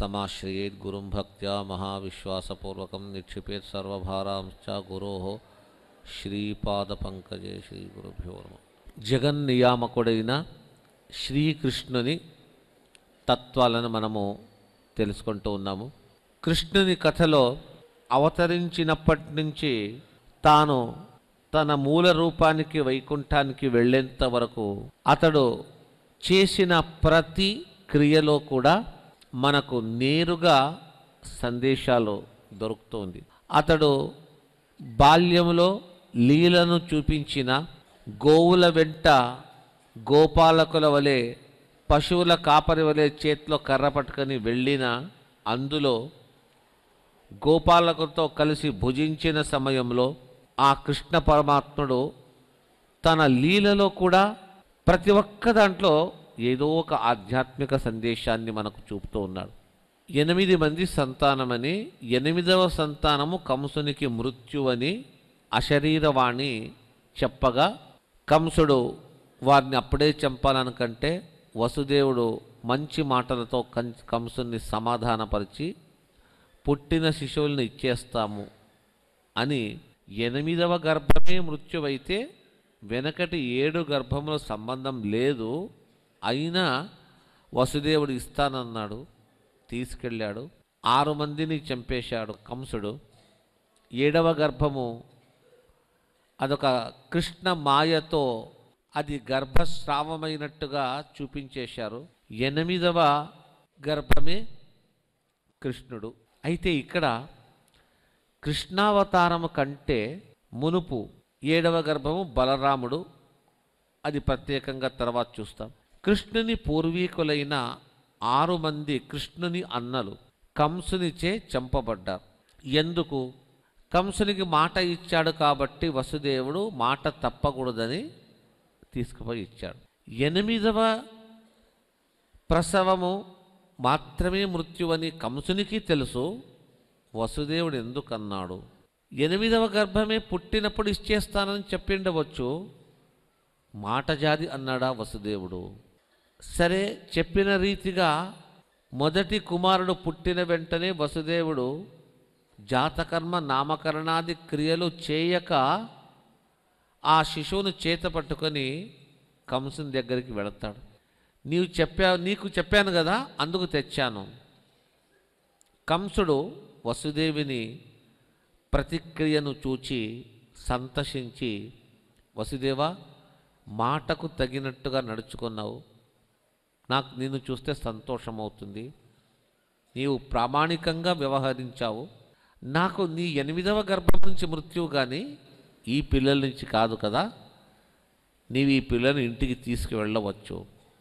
సమాశ్రయేత్ గురుం భక్త్యా మహావిశ్వాసపూర్వకం నిక్షిపేత్ సర్వభారాంశ్చ గురో శ్రీపాదపంకజే శ్రీ గురుభ్యో నమ జగన్నియామకుడైన శ్రీకృష్ణుని తత్వాలను మనము తెలుసుకుంటూ ఉన్నాము కృష్ణుని కథలో అవతరించినప్పటి నుంచి తాను తన మూల రూపానికి వైకుంఠానికి వెళ్ళేంత వరకు అతడు చేసిన ప్రతి క్రియలో కూడా మనకు నేరుగా సందేశాలు దొరుకుతుంది అతడు బాల్యంలో లీలను చూపించిన గోవుల వెంట గోపాలకుల వలె పశువుల కాపరి వలె చేతిలో కర్ర పట్టుకొని వెళ్ళిన అందులో గోపాలకులతో కలిసి భుజించిన సమయంలో ఆ కృష్ణ పరమాత్ముడు తన లీలలో కూడా ప్రతి ఒక్క దాంట్లో ఏదో ఒక ఆధ్యాత్మిక సందేశాన్ని మనకు చూపుతూ ఉన్నాడు ఎనిమిది మంది సంతానమని ఎనిమిదవ సంతానము కంసునికి మృత్యువని అశరీరవాణి చెప్పగా కంసుడు వారిని అప్పుడే చంపాలనుకంటే వసుదేవుడు మంచి మాటలతో కం కంసుని సమాధానపరిచి పుట్టిన శిశువుల్ని ఇచ్చేస్తాము అని ఎనిమిదవ గర్భమే మృత్యువైతే వెనకటి ఏడు గర్భముల సంబంధం లేదు అయినా వసుదేవుడు ఇస్తానన్నాడు తీసుకెళ్ళాడు ఆరు మందిని చంపేశాడు కంసుడు ఏడవ గర్భము అదొక కృష్ణ మాయతో అది గర్భస్రావమైనట్టుగా చూపించేశారు ఎనిమిదవ గర్భమే కృష్ణుడు అయితే ఇక్కడ కృష్ణావతారము కంటే మునుపు ఏడవ గర్భము బలరాముడు అది ప్రత్యేకంగా తర్వాత చూస్తాం కృష్ణుని పూర్వీకులైన ఆరు మంది కృష్ణుని అన్నలు కంసునిచే చంపబడ్డారు ఎందుకు కంసునికి మాట ఇచ్చాడు కాబట్టి వసుదేవుడు మాట తప్పకూడదని తీసుకుపోయి ఇచ్చాడు ఎనిమిదవ ప్రసవము మాత్రమే మృత్యువని కంసునికి తెలుసు వసుదేవుడు ఎందుకన్నాడు ఎనిమిదవ గర్భమే పుట్టినప్పుడు ఇచ్చేస్తానని చెప్పిండవచ్చు మాట జాది అన్నాడా వసుదేవుడు సరే చెప్పిన రీతిగా మొదటి కుమారుడు పుట్టిన వెంటనే వసుదేవుడు జాతకర్మ నామకరణాది క్రియలు చేయక ఆ శిశువును చేత పట్టుకొని కంసుని దగ్గరికి వెళతాడు నీవు చెప్పా నీకు చెప్పాను కదా అందుకు తెచ్చాను కంసుడు వసుదేవిని ప్రతిక్రియను చూచి సంతసించి వసుదేవ మాటకు తగినట్టుగా నడుచుకున్నావు నాకు నిన్ను చూస్తే సంతోషమవుతుంది నీవు ప్రామాణికంగా వ్యవహరించావు నాకు నీ ఎనిమిదవ గర్భం నుంచి మృత్యువు కానీ ఈ పిల్లల నుంచి కాదు కదా నీవు ఈ పిల్లని ఇంటికి తీసుకువెళ్ళవచ్చు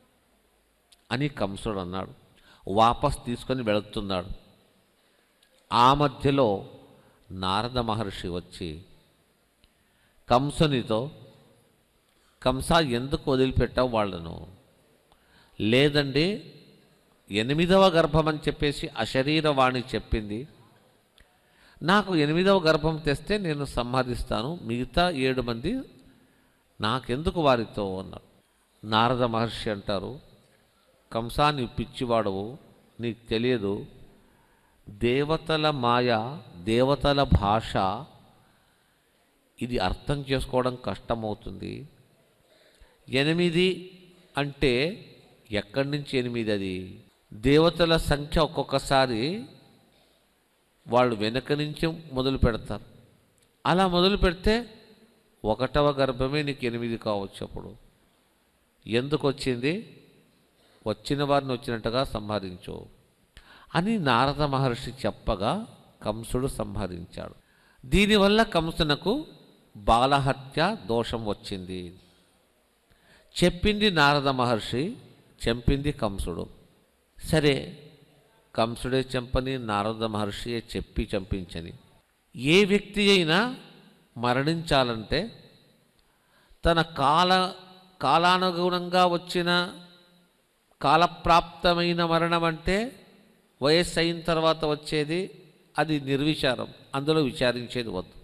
అని కంసుడు అన్నాడు వాపస్ తీసుకొని వెళుతున్నాడు ఆ మధ్యలో నారద మహర్షి వచ్చి కంసునితో కంస ఎందుకు వదిలిపెట్టావు వాళ్ళను లేదండి ఎనిమిదవ గర్భం అని చెప్పేసి అశరీరవాణి చెప్పింది నాకు ఎనిమిదవ గర్భం తెస్తే నేను సంహరిస్తాను మిగతా ఏడు మంది నాకెందుకు వారితో అన్నారు నారద మహర్షి అంటారు కంసా నీ పిచ్చివాడవు నీకు తెలియదు దేవతల మాయ దేవతల భాష ఇది అర్థం చేసుకోవడం కష్టమవుతుంది ఎనిమిది అంటే ఎక్కడి నుంచి ఎనిమిది అది దేవతల సంఖ్య ఒక్కొక్కసారి వాళ్ళు వెనక నుంచి మొదలు పెడతారు అలా మొదలు పెడితే ఒకటవ గర్భమే నీకు ఎనిమిది కావచ్చు అప్పుడు ఎందుకు వచ్చింది వచ్చిన వారిని వచ్చినట్టుగా సంహరించు అని నారద మహర్షి చెప్పగా కంసుడు సంహరించాడు దీనివల్ల కంసునకు బాలహత్య దోషం వచ్చింది చెప్పింది నారద మహర్షి చంపింది కంసుడు సరే కంసుడే చంపని నారద మహర్షియే చెప్పి చంపించని ఏ వ్యక్తి అయినా మరణించాలంటే తన కాల కాలానుగుణంగా వచ్చిన కాలప్రాప్తమైన మరణం అంటే వయస్సు అయిన తర్వాత వచ్చేది అది నిర్విచారం అందులో విచారించేది వద్దు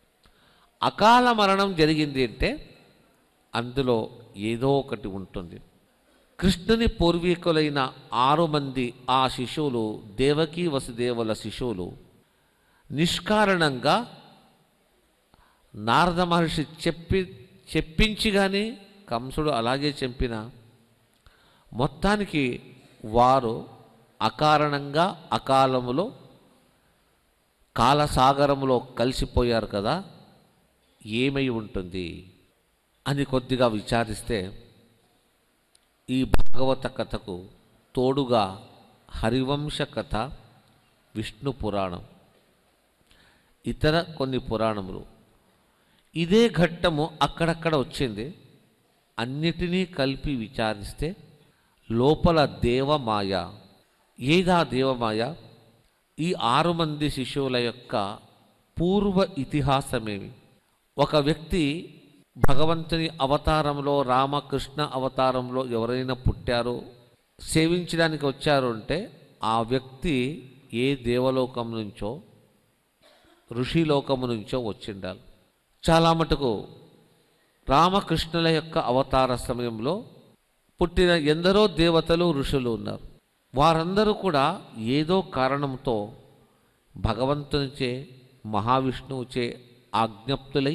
అకాల మరణం జరిగింది అంటే అందులో ఏదో ఒకటి ఉంటుంది కృష్ణుని పూర్వీకులైన ఆరు మంది ఆ శిశువులు దేవకీ వసుదేవుల శిశువులు నిష్కారణంగా నారద మహర్షి చెప్పి చెప్పించి కానీ కంసుడు అలాగే చంపిన మొత్తానికి వారు అకారణంగా అకాలములో కాలసాగరములో కలిసిపోయారు కదా ఏమై ఉంటుంది అని కొద్దిగా విచారిస్తే ఈ భాగవత కథకు తోడుగా హరివంశ కథ విష్ణు పురాణం ఇతర కొన్ని పురాణములు ఇదే ఘట్టము అక్కడక్కడ వచ్చింది అన్నిటినీ కలిపి విచారిస్తే లోపల దేవమాయ ఏదా దేవమాయ ఈ ఆరు మంది శిశువుల యొక్క పూర్వ ఇతిహాసమేమి ఒక వ్యక్తి భగవంతుని అవతారంలో రామకృష్ణ అవతారంలో ఎవరైనా పుట్టారో సేవించడానికి వచ్చారు అంటే ఆ వ్యక్తి ఏ దేవలోకం నుంచో ఋషిలోకము నుంచో వచ్చిండాలి చాలా మటుకు రామకృష్ణుల యొక్క అవతార సమయంలో పుట్టిన ఎందరో దేవతలు ఋషులు ఉన్నారు వారందరూ కూడా ఏదో కారణంతో భగవంతునిచే మహావిష్ణువుచే ఆజ్ఞప్తులై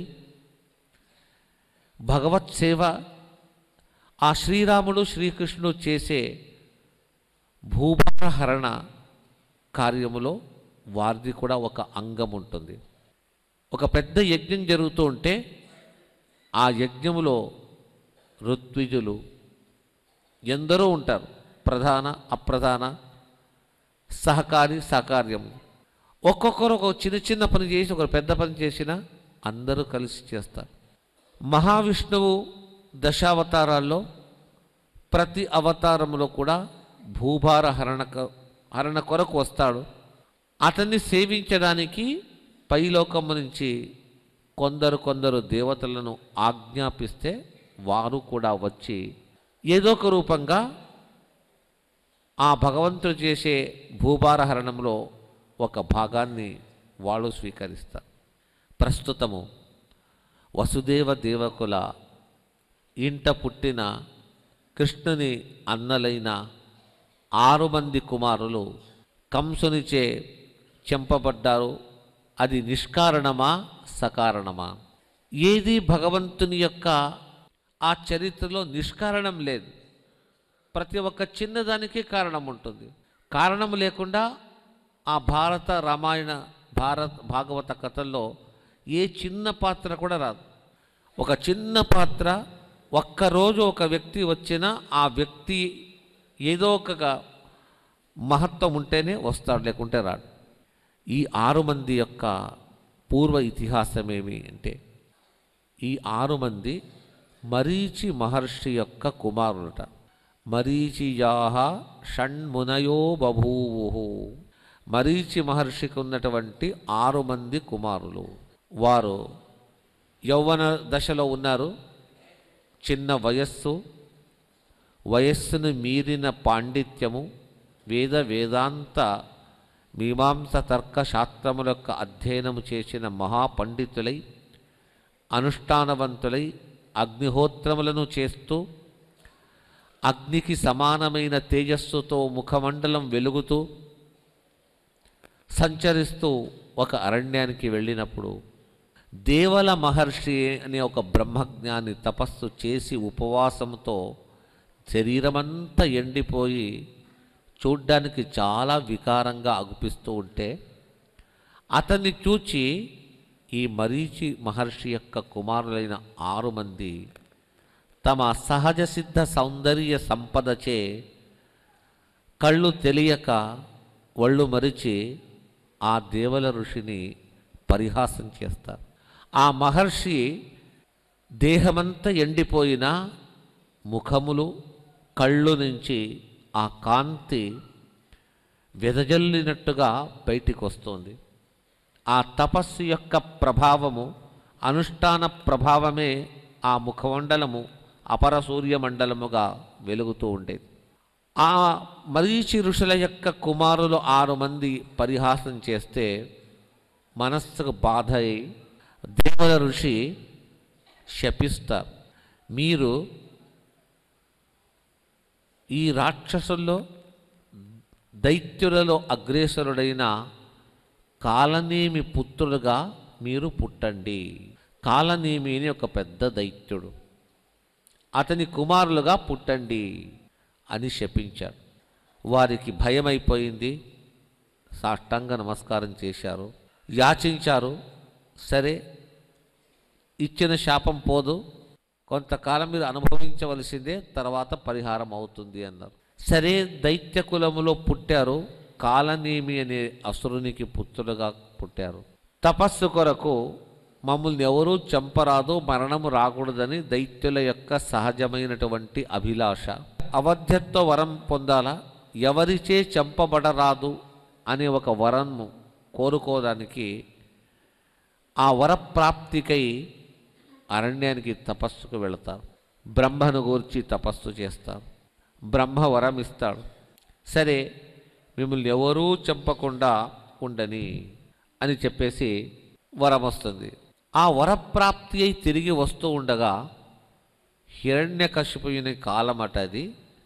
భగవత్ సేవ ఆ శ్రీరాముడు శ్రీకృష్ణుడు చేసే భూభారహరణ కార్యములో వారిది కూడా ఒక అంగం ఉంటుంది ఒక పెద్ద యజ్ఞం జరుగుతూ ఉంటే ఆ యజ్ఞములో ఋత్విజులు ఎందరో ఉంటారు ప్రధాన అప్రధాన సహకారి సహకార్యము ఒక్కొక్కరు ఒక చిన్న చిన్న పని చేసి ఒకరు పెద్ద పని చేసినా అందరూ కలిసి చేస్తారు మహావిష్ణువు దశావతారాల్లో ప్రతి అవతారంలో కూడా భూభార హరణ క- హరణ కొరకు వస్తాడు అతన్ని సేవించడానికి పైలోకము నుంచి కొందరు కొందరు దేవతలను ఆజ్ఞాపిస్తే వారు కూడా వచ్చి ఏదో ఒక రూపంగా ఆ భగవంతుడు చేసే భూభారహరణంలో ఒక భాగాన్ని వాళ్ళు స్వీకరిస్తారు ప్రస్తుతము వసుదేవ దేవకుల ఇంట పుట్టిన కృష్ణుని అన్నలైన ఆరు మంది కుమారులు కంసునిచే చెంపబడ్డారు అది నిష్కారణమా సకారణమా ఏది భగవంతుని యొక్క ఆ చరిత్రలో నిష్కారణం లేదు ప్రతి ఒక్క చిన్నదానికి కారణం ఉంటుంది కారణం లేకుండా ఆ భారత రామాయణ భారత్ భాగవత కథల్లో ఏ చిన్న పాత్ర కూడా రాదు ఒక చిన్న పాత్ర ఒక్కరోజు ఒక వ్యక్తి వచ్చినా ఆ వ్యక్తి ఏదో ఒక మహత్వం ఉంటేనే వస్తాడు లేకుంటే రాడు ఈ ఆరు మంది యొక్క పూర్వ ఇతిహాసం ఏమి అంటే ఈ ఆరు మంది మరీచి మహర్షి యొక్క కుమారులట మరీచియాహ షణ్మునయో బభూవు మరీచి మహర్షికి ఉన్నటువంటి ఆరు మంది కుమారులు వారు యౌవన దశలో ఉన్నారు చిన్న వయస్సు వయస్సును మీరిన పాండిత్యము వేద వేదాంత మీమాంస తర్క శాస్త్రముల యొక్క అధ్యయనము చేసిన మహాపండితులై అనుష్ఠానవంతులై అగ్నిహోత్రములను చేస్తూ అగ్నికి సమానమైన తేజస్సుతో ముఖమండలం వెలుగుతూ సంచరిస్తూ ఒక అరణ్యానికి వెళ్ళినప్పుడు దేవల మహర్షి అనే ఒక బ్రహ్మజ్ఞాని తపస్సు చేసి ఉపవాసంతో శరీరమంతా ఎండిపోయి చూడ్డానికి చాలా వికారంగా అగుపిస్తూ ఉంటే అతన్ని చూచి ఈ మరీచి మహర్షి యొక్క కుమారులైన ఆరు మంది తమ సహజ సిద్ధ సౌందర్య సంపదచే కళ్ళు తెలియక ఒళ్ళు మరిచి ఆ దేవల ఋషిని పరిహాసం చేస్తారు ఆ మహర్షి దేహమంతా ఎండిపోయిన ముఖములు కళ్ళు నుంచి ఆ కాంతి వెదజల్లినట్టుగా బయటికి వస్తుంది ఆ తపస్సు యొక్క ప్రభావము అనుష్ఠాన ప్రభావమే ఆ ముఖమండలము అపర సూర్యమండలముగా వెలుగుతూ ఉండేది ఆ మరీచి ఋషుల యొక్క కుమారులు ఆరు మంది పరిహాసం చేస్తే మనస్సుకు బాధ అయి దేవల ఋషి శపిస్తారు మీరు ఈ రాక్షసుల్లో దైత్యులలో అగ్రేసరుడైన కాలనేమి పుత్రుడుగా మీరు పుట్టండి కాలనేమి అని ఒక పెద్ద దైత్యుడు అతని కుమారులుగా పుట్టండి అని శపించాడు వారికి భయమైపోయింది సాష్టాంగ నమస్కారం చేశారు యాచించారు సరే ఇచ్చిన శాపం పోదు కొంతకాలం మీరు అనుభవించవలసిందే తర్వాత పరిహారం అవుతుంది అన్నారు సరే దైత్య కులములో పుట్టారు కాలనేమి అనే అసురునికి పుత్రులుగా పుట్టారు తపస్సు కొరకు మమ్మల్ని ఎవరూ చంపరాదు మరణము రాకూడదని దైత్యుల యొక్క సహజమైనటువంటి అభిలాష అవధ్యత్వ వరం పొందాలా ఎవరిచే చంపబడరాదు అనే ఒక వరంను కోరుకోవడానికి ఆ వరప్రాప్తికై అరణ్యానికి తపస్సుకు వెళతారు బ్రహ్మను గూర్చి తపస్సు చేస్తారు బ్రహ్మ వరం ఇస్తాడు సరే మిమ్మల్ని ఎవరూ చంపకుండా ఉండని అని చెప్పేసి వరం వస్తుంది ఆ వరప్రాప్తి అయి తిరిగి వస్తూ ఉండగా హిరణ్యకశిపుని కాలమట అది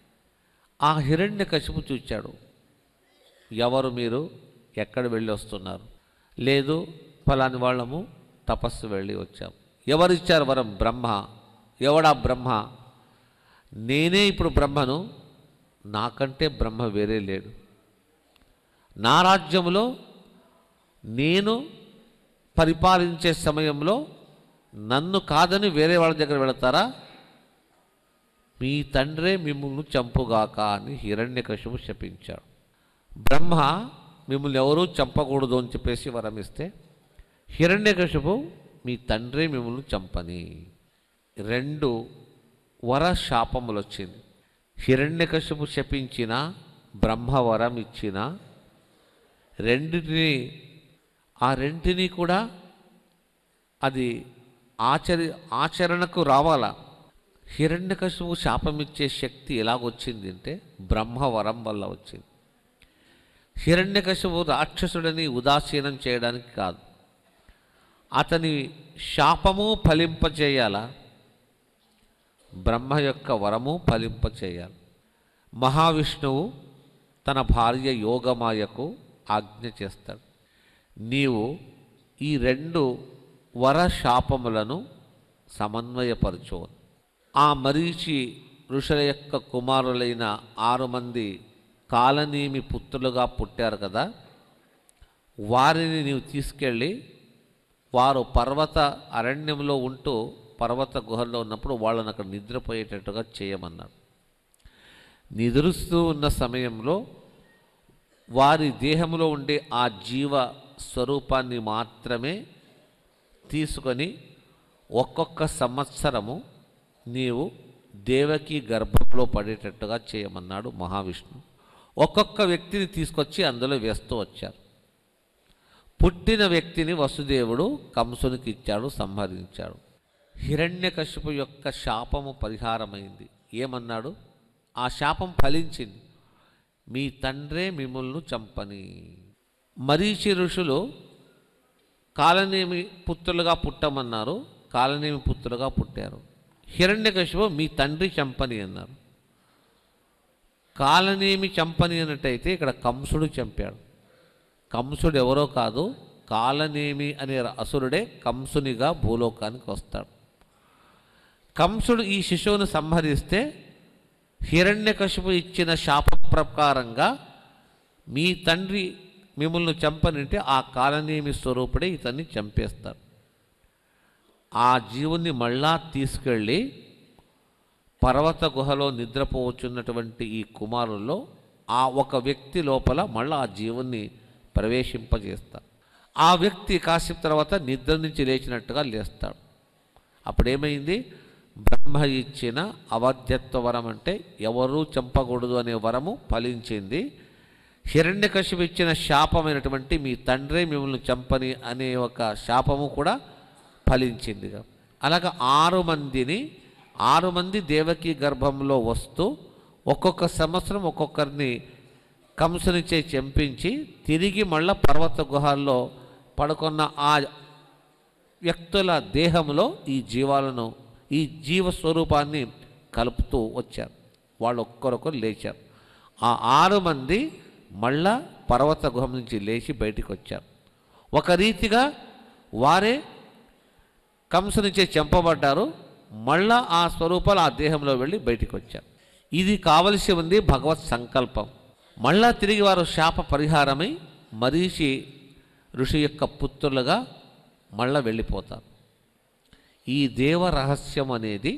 ఆ హిరణ్యకశిపు చూచాడు ఎవరు మీరు ఎక్కడ వెళ్ళి వస్తున్నారు లేదు ఫలాని వాళ్ళము తపస్సు వెళ్ళి వచ్చాం ఎవరిచ్చారు వరం బ్రహ్మ ఎవడా బ్రహ్మ నేనే ఇప్పుడు బ్రహ్మను నాకంటే బ్రహ్మ వేరే లేడు నా రాజ్యములో నేను పరిపాలించే సమయంలో నన్ను కాదని వేరే వాళ్ళ దగ్గర వెళతారా మీ తండ్రే మిమ్మల్ని చంపుగాక అని హిరణ్యకశిపు శపించాడు బ్రహ్మ మిమ్మల్ని ఎవరూ చంపకూడదు అని చెప్పేసి వరమిస్తే హిరణ్యకశిపు మీ తండ్రి మిమ్మల్ని చంపని రెండు వర శాపములు వచ్చింది హిరణ్యకశిపు శపించిన బ్రహ్మ వరం ఇచ్చిన రెండిటిని ఆ రెంటిని కూడా అది ఆచరి ఆచరణకు రావాలా హిరణ్యకశిపు శాపమిచ్చే శక్తి ఎలాగొచ్చింది అంటే బ్రహ్మవరం వల్ల వచ్చింది హిరణ్యకశిపు రాక్షసుడిని ఉదాసీనం చేయడానికి కాదు అతని శాపము ఫలింపచేయాలా బ్రహ్మ యొక్క వరము ఫలింపచేయాలి మహావిష్ణువు తన భార్య యోగమాయకు ఆజ్ఞ చేస్తాడు నీవు ఈ రెండు వర శాపములను సమన్వయపరచు ఆ మరీచి ఋషుల యొక్క కుమారులైన ఆరు మంది కాలనీమి పుత్రులుగా పుట్టారు కదా వారిని నీవు తీసుకెళ్ళి వారు పర్వత అరణ్యంలో ఉంటూ పర్వత గుహల్లో ఉన్నప్పుడు వాళ్ళని అక్కడ నిద్రపోయేటట్టుగా చేయమన్నాడు నిద్రిస్తూ ఉన్న సమయంలో వారి దేహంలో ఉండే ఆ జీవ స్వరూపాన్ని మాత్రమే తీసుకొని ఒక్కొక్క సంవత్సరము నీవు దేవకి గర్భంలో పడేటట్టుగా చేయమన్నాడు మహావిష్ణువు ఒక్కొక్క వ్యక్తిని తీసుకొచ్చి అందులో వేస్తూ వచ్చారు పుట్టిన వ్యక్తిని వసుదేవుడు కంసునికి ఇచ్చాడు సంహరించాడు హిరణ్యకశిపు యొక్క శాపము పరిహారమైంది ఏమన్నాడు ఆ శాపం ఫలించింది మీ తండ్రే మిమ్మల్ని చంపని మరీచి ఋషులు కాలనేమి పుత్రులుగా పుట్టమన్నారు కాలనేమి పుత్రులుగా పుట్టారు హిరణ్యకశిపు మీ తండ్రి చంపని అన్నారు కాలనేమి చంపని అన్నట్టయితే ఇక్కడ కంసుడు చంపాడు కంసుడు ఎవరో కాదు కాలనేమి అనే అసురుడే కంసునిగా భూలోకానికి వస్తాడు కంసుడు ఈ శిశువును సంహరిస్తే హిరణ్యకశిపు ఇచ్చిన శాప ప్రకారంగా మీ తండ్రి మిమ్మల్ని చంపనింటే ఆ కాలనేమి స్వరూపుడే ఇతన్ని చంపేస్తాడు ఆ జీవుని మళ్ళా తీసుకెళ్ళి పర్వత గుహలో నిద్రపోవచ్చున్నటువంటి ఈ కుమారుల్లో ఆ ఒక వ్యక్తి లోపల మళ్ళా ఆ జీవుని ప్రవేశింపజేస్తారు ఆ వ్యక్తి కాసేపు తర్వాత నిద్ర నుంచి లేచినట్టుగా లేస్తాడు అప్పుడేమైంది బ్రహ్మ ఇచ్చిన అవధ్యత్వ వరం అంటే ఎవరూ చంపకూడదు అనే వరము ఫలించింది హిరణ్యకశిపు ఇచ్చిన శాపమైనటువంటి మీ తండ్రే మిమ్మల్ని చంపని అనే ఒక శాపము కూడా ఫలించిందిగా అలాగ ఆరు మందిని ఆరు మంది దేవకి గర్భంలో వస్తూ ఒక్కొక్క సంవత్సరం ఒక్కొక్కరిని కంసునిచే చంపించి తిరిగి మళ్ళా పర్వత గుహాల్లో పడుకున్న ఆ వ్యక్తుల దేహంలో ఈ జీవాలను ఈ జీవ స్వరూపాన్ని కలుపుతూ వచ్చారు వాళ్ళు ఒక్కరొకరు లేచారు ఆ ఆరు మంది మళ్ళా పర్వత గుహం నుంచి లేచి బయటికి వచ్చారు ఒక రీతిగా వారే కంస నుంచే చెంపబడ్డారు మళ్ళా ఆ స్వరూపాలు ఆ దేహంలో వెళ్ళి బయటికి వచ్చారు ఇది కావలసి ఉంది భగవత్ సంకల్పం మళ్ళా తిరిగి వారు శాప పరిహారమై మరీషి ఋషి యొక్క పుత్రులుగా మళ్ళా వెళ్ళిపోతారు ఈ దేవ రహస్యం అనేది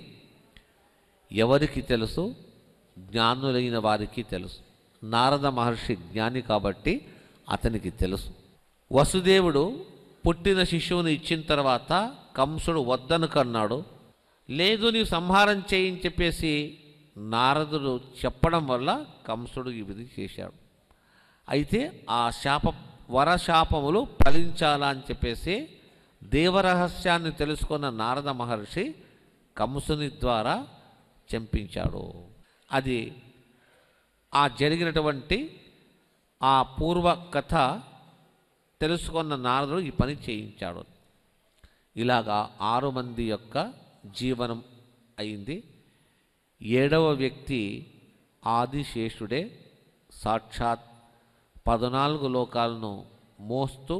ఎవరికి తెలుసు జ్ఞానులైన వారికి తెలుసు నారద మహర్షి జ్ఞాని కాబట్టి అతనికి తెలుసు వసుదేవుడు పుట్టిన శిశువుని ఇచ్చిన తర్వాత కంసుడు వద్దను కన్నాడు లేదు నీవు సంహారం చేయని చెప్పేసి నారదుడు చెప్పడం వల్ల కంసుడు ఈ విధి చేశాడు అయితే ఆ శాప వరశాపములు ఫలించాలా అని చెప్పేసి దేవరహస్యాన్ని తెలుసుకున్న నారద మహర్షి కంసుని ద్వారా చంపించాడు అది ఆ జరిగినటువంటి ఆ పూర్వ కథ తెలుసుకున్న నారదుడు ఈ పని చేయించాడు ఇలాగా ఆరు మంది యొక్క జీవనం అయింది ఏడవ వ్యక్తి ఆదిశేషుడే సాక్షాత్ పద్నాలుగు లోకాలను మోస్తూ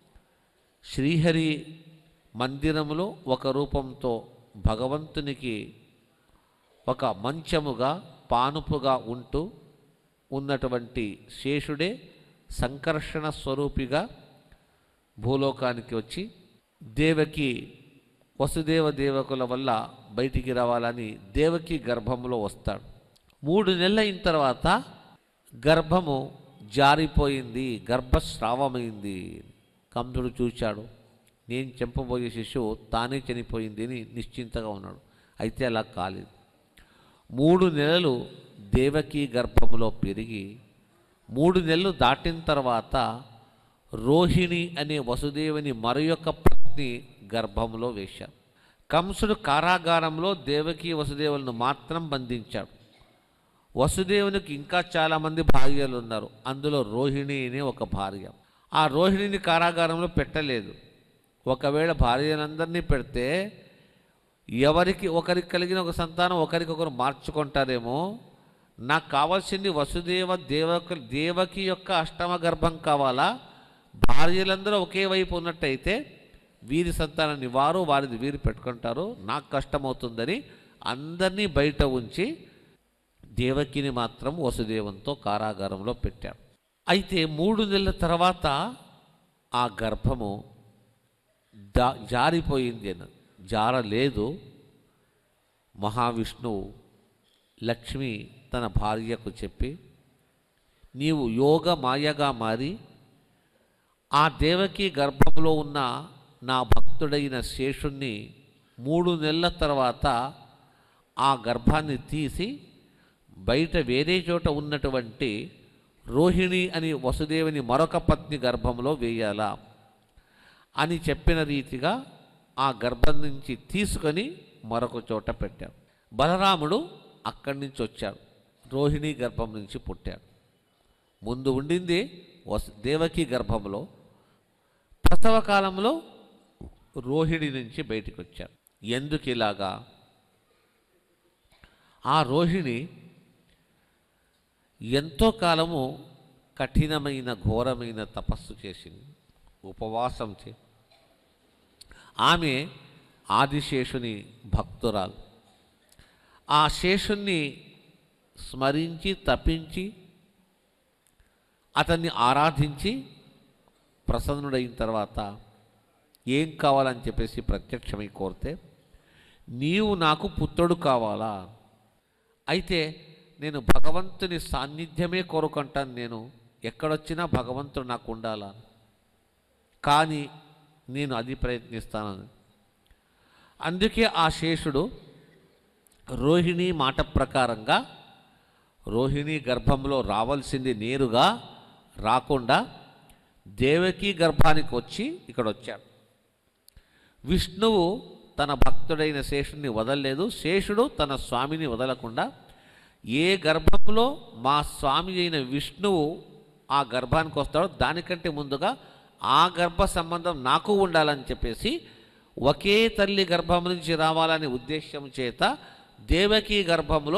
శ్రీహరి మందిరములో ఒక రూపంతో భగవంతునికి ఒక మంచముగా పానుపుగా ఉంటూ ఉన్నటువంటి శేషుడే సంకర్షణ స్వరూపిగా భూలోకానికి వచ్చి దేవకి వసుదేవ దేవకుల వల్ల బయటికి రావాలని దేవకి గర్భంలో వస్తాడు మూడు నెలలు అయిన తర్వాత గర్భము జారిపోయింది గర్భస్రావమైంది కంసుడు చూశాడు నేను చంపబోయే శిశువు తానే చనిపోయింది అని నిశ్చింతగా ఉన్నాడు అయితే అలా కాలేదు మూడు నెలలు దేవకి గర్భములో పెరిగి మూడు నెలలు దాటిన తర్వాత రోహిణి అనే వసుదేవుని మరొక పత్ని గర్భంలో వేశారు కంసుడు కారాగారంలో దేవకి వసుదేవులను మాత్రం బంధించాడు వసుదేవునికి ఇంకా చాలామంది భార్యలు ఉన్నారు అందులో రోహిణి అనే ఒక భార్య ఆ రోహిణిని కారాగారంలో పెట్టలేదు ఒకవేళ భార్యలందరినీ పెడితే ఎవరికి ఒకరికి కలిగిన ఒక సంతానం ఒకరికొకరు మార్చుకుంటారేమో నాకు కావాల్సింది వసుదేవ దేవక దేవకి యొక్క అష్టమ గర్భం కావాలా భార్యలందరూ ఒకే వైపు ఉన్నట్టయితే వీరి సంతానాన్ని వారు వారిది వీరు పెట్టుకుంటారు నాకు కష్టమవుతుందని అందరినీ బయట ఉంచి దేవకిని మాత్రం వసుదేవంతో కారాగారంలో పెట్టాడు అయితే మూడు నెలల తర్వాత ఆ గర్భము దా జారిపోయింది అని జారలేదు మహావిష్ణువు లక్ష్మి తన భార్యకు చెప్పి నీవు యోగ మాయగా మారి ఆ దేవకి గర్భంలో ఉన్న నా భక్తుడైన శేషుణ్ణి మూడు నెలల తర్వాత ఆ గర్భాన్ని తీసి బయట వేరే చోట ఉన్నటువంటి రోహిణి అని వసుదేవుని మరొక పత్ని గర్భంలో వేయాలా అని చెప్పిన రీతిగా ఆ గర్భం నుంచి తీసుకొని మరొక చోట పెట్టాడు బలరాముడు అక్కడి నుంచి వచ్చాడు రోహిణి గర్భం నుంచి పుట్టాడు ముందు ఉండింది వసు దేవకి గర్భంలో ప్రసవ కాలంలో రోహిణి నుంచి బయటికి వచ్చాడు ఎందుకు ఇలాగా ఆ రోహిణి ఎంతో కాలము కఠినమైన ఘోరమైన తపస్సు చేసింది ఉపవాసం చే ఆమె ఆదిశేషుని భక్తురాలు ఆ శేషుణ్ణి స్మరించి తప్పించి అతన్ని ఆరాధించి ప్రసన్నుడైన తర్వాత ఏం కావాలని చెప్పేసి ప్రత్యక్షమై కోరితే నీవు నాకు పుత్రుడు కావాలా అయితే నేను భగవంతుని సాన్నిధ్యమే కోరుకుంటాను నేను ఎక్కడొచ్చినా భగవంతుడు నాకు ఉండాలా కానీ నేను అది ప్రయత్నిస్తానని అందుకే ఆ శేషుడు రోహిణి మాట ప్రకారంగా రోహిణి గర్భంలో రావాల్సింది నేరుగా రాకుండా దేవకి గర్భానికి వచ్చి ఇక్కడ వచ్చాడు విష్ణువు తన భక్తుడైన శేషుడిని వదలలేదు శేషుడు తన స్వామిని వదలకుండా ఏ గర్భంలో మా స్వామి అయిన విష్ణువు ఆ గర్భానికి వస్తాడో దానికంటే ముందుగా ఆ గర్భ సంబంధం నాకు ఉండాలని చెప్పేసి ఒకే తల్లి గర్భం నుంచి రావాలనే ఉద్దేశం చేత దేవకి గర్భంలో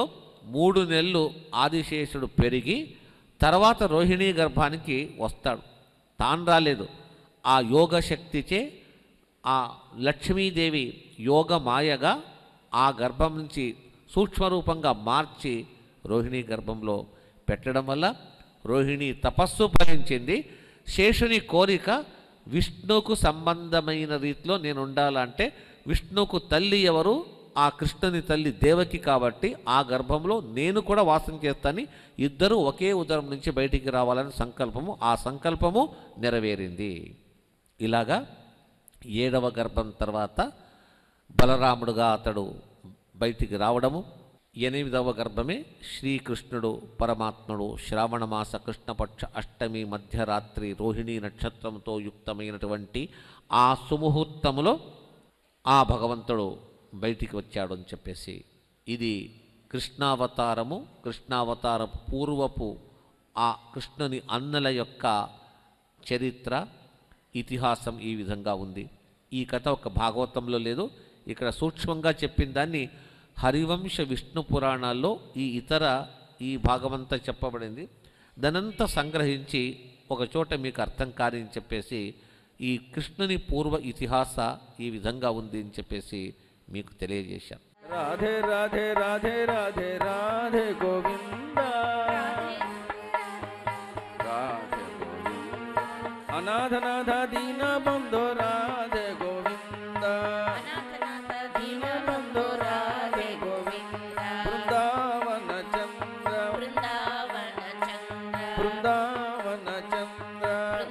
మూడు నెలలు ఆదిశేషుడు పెరిగి తర్వాత రోహిణీ గర్భానికి వస్తాడు తాను రాలేదు ఆ యోగ శక్తిచే ఆ లక్ష్మీదేవి యోగ మాయగా ఆ గర్భం నుంచి సూక్ష్మరూపంగా మార్చి రోహిణీ గర్భంలో పెట్టడం వల్ల రోహిణి తపస్సు ఫలించింది శేషుని కోరిక విష్ణుకు సంబంధమైన రీతిలో నేను ఉండాలంటే విష్ణుకు తల్లి ఎవరు ఆ కృష్ణుని తల్లి దేవకి కాబట్టి ఆ గర్భంలో నేను కూడా వాసం చేస్తాను ఇద్దరు ఒకే ఉదరం నుంచి బయటికి రావాలని సంకల్పము ఆ సంకల్పము నెరవేరింది ఇలాగా ఏడవ గర్భం తర్వాత బలరాముడుగా అతడు బయటికి రావడము ఎనిమిదవ గర్భమే శ్రీకృష్ణుడు పరమాత్ముడు శ్రావణమాస కృష్ణపక్ష అష్టమి మధ్యరాత్రి రోహిణీ నక్షత్రంతో యుక్తమైనటువంటి ఆ సుముహూర్తములో ఆ భగవంతుడు బయటికి వచ్చాడు అని చెప్పేసి ఇది కృష్ణావతారము కృష్ణావతార పూర్వపు ఆ కృష్ణుని అన్నల యొక్క చరిత్ర ఇతిహాసం ఈ విధంగా ఉంది ఈ కథ ఒక భాగవతంలో లేదు ఇక్కడ సూక్ష్మంగా చెప్పిన దాన్ని హరివంశ విష్ణు పురాణాల్లో ఈ ఇతర ఈ భాగమంతా చెప్పబడింది దానంతా సంగ్రహించి ఒక చోట మీకు అర్థం కాదని చెప్పేసి ఈ కృష్ణుని పూర్వ ఇతిహాస ఈ విధంగా ఉంది అని చెప్పేసి మీకు తెలియజేశాను రాధే రాధే రాధే రాధే రాధే గోవింద రాధే గోవింద అనాథనాథ దీన బంధో రాధే గోవింద దీన బంధో రాధే గోవింద బృందావన చంద్ర బృందావన చంద్ర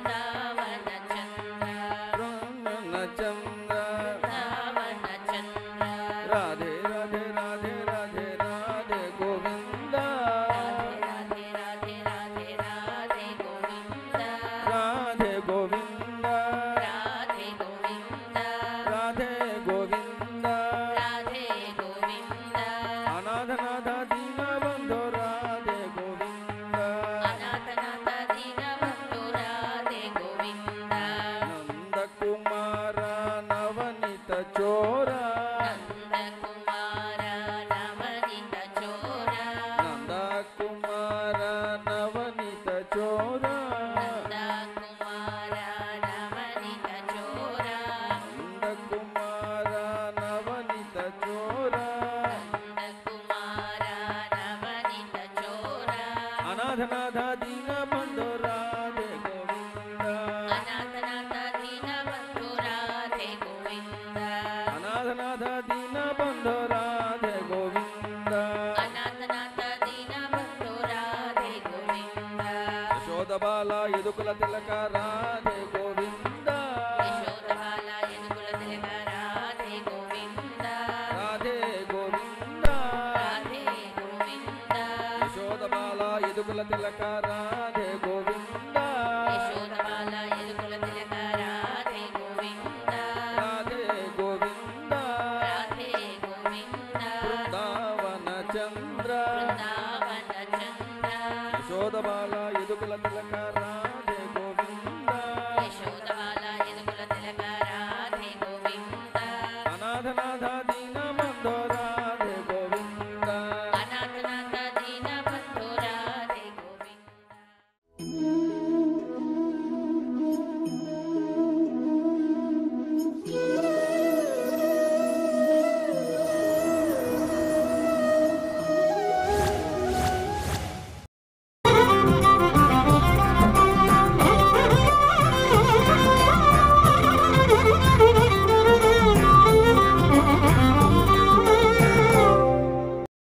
బృందావన చంద్ర రాధే రాధే రాధే రాధే రాధే గోవింద రాధే గోవింద రాధే గోవింద అనాథనాథ దీన బంధో రాధే గోవింద నంద కుమార నవనిత చోర నంద కుమార నవనిత చోర నంద కుమార నవనిత చోర అనాథనాథ దీన బంధో రాధే గోవింద అనాథనాథ దీన బంధో రాధే గోవింద యశోద బాల ఎదుకుల తిలక రాధే గోవింద రాధే గోవింద యశోద బాల ఎదుకుల తిలక రాధే గోవింద రాధే గోవింద బృందావన చంద్ర యశోద బాల ఎదుకుల తిలక రాధే గోవింద అనాథనాథ